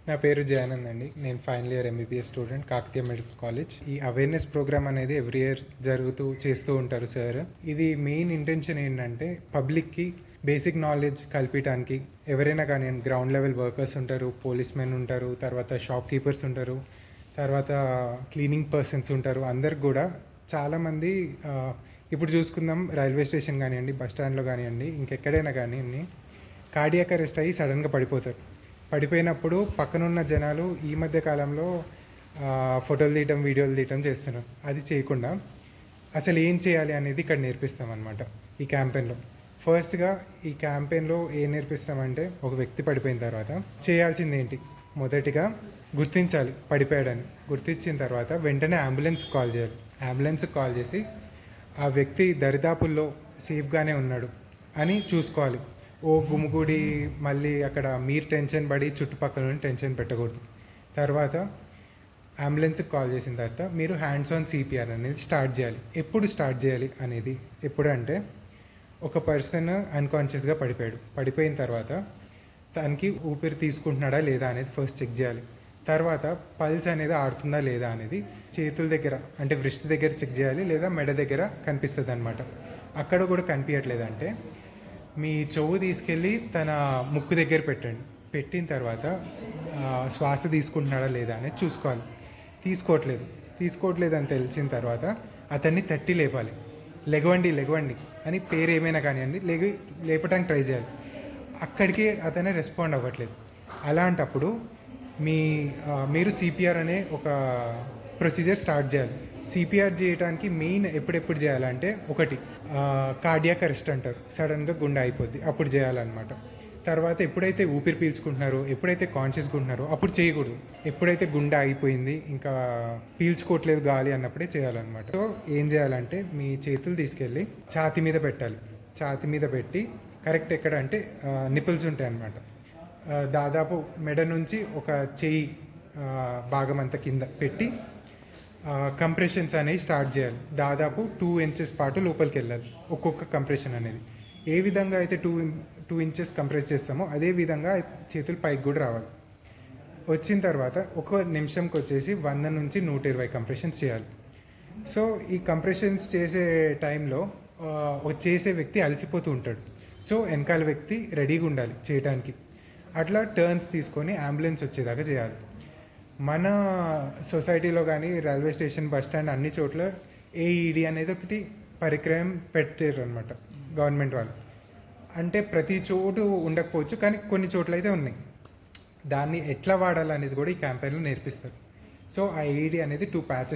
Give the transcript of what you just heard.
నా పేరు జయానంద్ అండి నేను final year MBBS student Kakatiya medical college ఈ అవేర్నెస్ ప్రోగ్రామ్ అనేది ఎవ్రీ ఇయర్ జరుగుతూ చేస్తూ ఉంటారు సార్ ఇది మెయిన్ ఇంటెన్షన్ ఏంటంటే పబ్లిక్కి బేసిక్ నాలెడ్జ్ కల్పించడానికి ఎవరైనా కానీ గ్రౌండ్ లెవెల్ వర్కర్స్ ఉంటారు పోలీస్ మెన్ ఉంటారు తర్వాత షాప్ కీపర్స్ ఉంటారు తర్వాత క్లీనింగ్ పర్సన్స్ ఉంటారు అందరికి కూడా చాలామంది ఆ, ఇప్పుడు చూసుకుందాం రైల్వే స్టేషన్ కానివ్వండి బస్ స్టాండ్లో కానివ్వండి ఇంకెక్కడైనా కానివ్వండి కార్డియాక్ అరెస్ట్ అయ్యి సడన్గా పడిపోతారు పడిపోయినప్పుడు పక్కనున్న జనాలు ఈ మధ్య కాలంలో ఆ, ఫోటోలు తీయటం వీడియోలు తీయటం చేస్తున్నారు అది చేయకుండా అసలు ఏం చేయాలి అనేది ఇక్కడ నేర్పిస్తాం అనమాట ఈ క్యాంపెయిన్లో ఫస్ట్గా ఈ క్యాంపెయిన్లో ఏం నేర్పిస్తామంటే ఒక వ్యక్తి పడిపోయిన తర్వాత చేయాల్సింది ఏంటి మొదటిగా గుర్తించాలి పడిపోయాడని గుర్తించిన తర్వాత వెంటనే అంబులెన్స్ కాల్ చేయాలి అంబులెన్స్ కాల్ చేసి ఆ వ్యక్తి దరిదాపుల్లో సేఫ్గానే ఉన్నాడు అని చూసుకోవాలి ఓ గుమిగూడి మళ్ళీ అక్కడ మీరు టెన్షన్ పడి చుట్టుపక్కల నుండి టెన్షన్ పెట్టకూడదు తర్వాత అంబులెన్స్కి కాల్ చేసిన తర్వాత మీరు హ్యాండ్స్ ఆన్ సిపిఆర్ అనేది స్టార్ట్ చేయాలి ఎప్పుడు స్టార్ట్ చేయాలి అనేది ఎప్పుడు అంటే ఒక పర్సన్ అన్కాన్షియస్గా పడిపోయాడు పడిపోయిన తర్వాత తనకి ఊపిరి తీసుకుంటున్నాడా లేదా అనేది ఫస్ట్ చెక్ చేయాలి తర్వాత పల్స్ అనేది ఆడుతుందా లేదా అనేది చేతుల దగ్గర అంటే వృష్టి దగ్గర చెక్ చేయాలి లేదా మెడ దగ్గర కనిపిస్తుంది అనమాట అక్కడ కూడా కనిపించట్లేదంటే మీ చెవు తీసుకెళ్ళి తన ముక్కు దగ్గర పెట్టండి పెట్టిన తర్వాత ఆ, శ్వాస తీసుకుంటున్నాడా లేదా అనేది చూసుకోవాలి తీసుకోవట్లేదు తీసుకోవట్లేదు అని తెలిసిన తర్వాత అతన్ని తట్టి లేపాలి లెగవండి లెగవండి అని పేరు ఏమైనా కానివ్వండి లేగి లేపడానికి ట్రై చేయాలి అక్కడికి అతనే రెస్పాండ్ అవ్వట్లేదు అలాంటప్పుడు మీ ఆ, మీరు సిపిఆర్ అనే ఒక ప్రొసీజర్ స్టార్ట్ చేయాలి సిపిఆర్ చేయడానికి మెయిన్ ఎప్పుడెప్పుడు చేయాలంటే ఒకటి కార్డియాక్ అరెస్ట్ అంటారు సడన్గా గుండె అయిపోద్ది అప్పుడు చేయాలన్నమాట తర్వాత ఎప్పుడైతే ఊపిరి పీల్చుకుంటున్నారో ఎప్పుడైతే కాన్షియస్గా ఉంటున్నారో అప్పుడు చేయకూడదు ఎప్పుడైతే గుండె అయిపోయింది ఇంకా పీల్చుకోవట్లేదు గాలి అన్నప్పుడే చేయాలన్నమాట సో ఏం చేయాలంటే మీ చేతులు తీసుకెళ్ళి ఛాతి మీద పెట్టాలి ఛాతి మీద పెట్టి కరెక్ట్ ఎక్కడ అంటే నిపుల్స్ ఉంటాయి అన్నమాట ఆ, దాదాపు మెడ నుంచి ఒక చెయ్యి ఆ, భాగం అంతా కింద పెట్టి కంప్రెషన్స్ అనేవి స్టార్ట్ చేయాలి దాదాపు టూ ఇంచెస్ పాటు లోపలికి వెళ్ళాలి ఒక్కొక్క కంప్రెషన్ అనేది ఏ విధంగా అయితే టూ టూ ఇంచెస్ కంప్రెస్ చేస్తామో అదే విధంగా చేతులు పైకి కూడా రావాలి వచ్చిన తర్వాత ఒక నిమిషంకి వచ్చేసి వంద నుంచి నూట ఇరవై కంప్రెషన్స్ చేయాలి సో ఈ కంప్రెషన్స్ చేసే టైంలో ఆ, ఒక చేసే వ్యక్తి అలసిపోతూ ఉంటాడు సో వెనకాల వ్యక్తి రెడీగా ఉండాలి చేయడానికి అట్లా టర్న్స్ తీసుకొని అంబులెన్స్ వచ్చేదాకా చేయాలి మన సొసైటీలో కానీ రైల్వే స్టేషన్ బస్ స్టాండ్ అన్ని చోట్ల ఏఈడి అనేది ఒకటి పరికరం పెట్టారు అనమాట గవర్నమెంట్ వాళ్ళు అంటే ప్రతి చోటు ఉండకపోవచ్చు కానీ కొన్ని చోట్ల అయితే ఉన్నాయి దాన్ని ఎట్లా వాడాలనేది కూడా ఈ క్యాంపెయిన్లో నేర్పిస్తారు సో ఆ ఏఈడి అనేది టూ ప్యాచెస్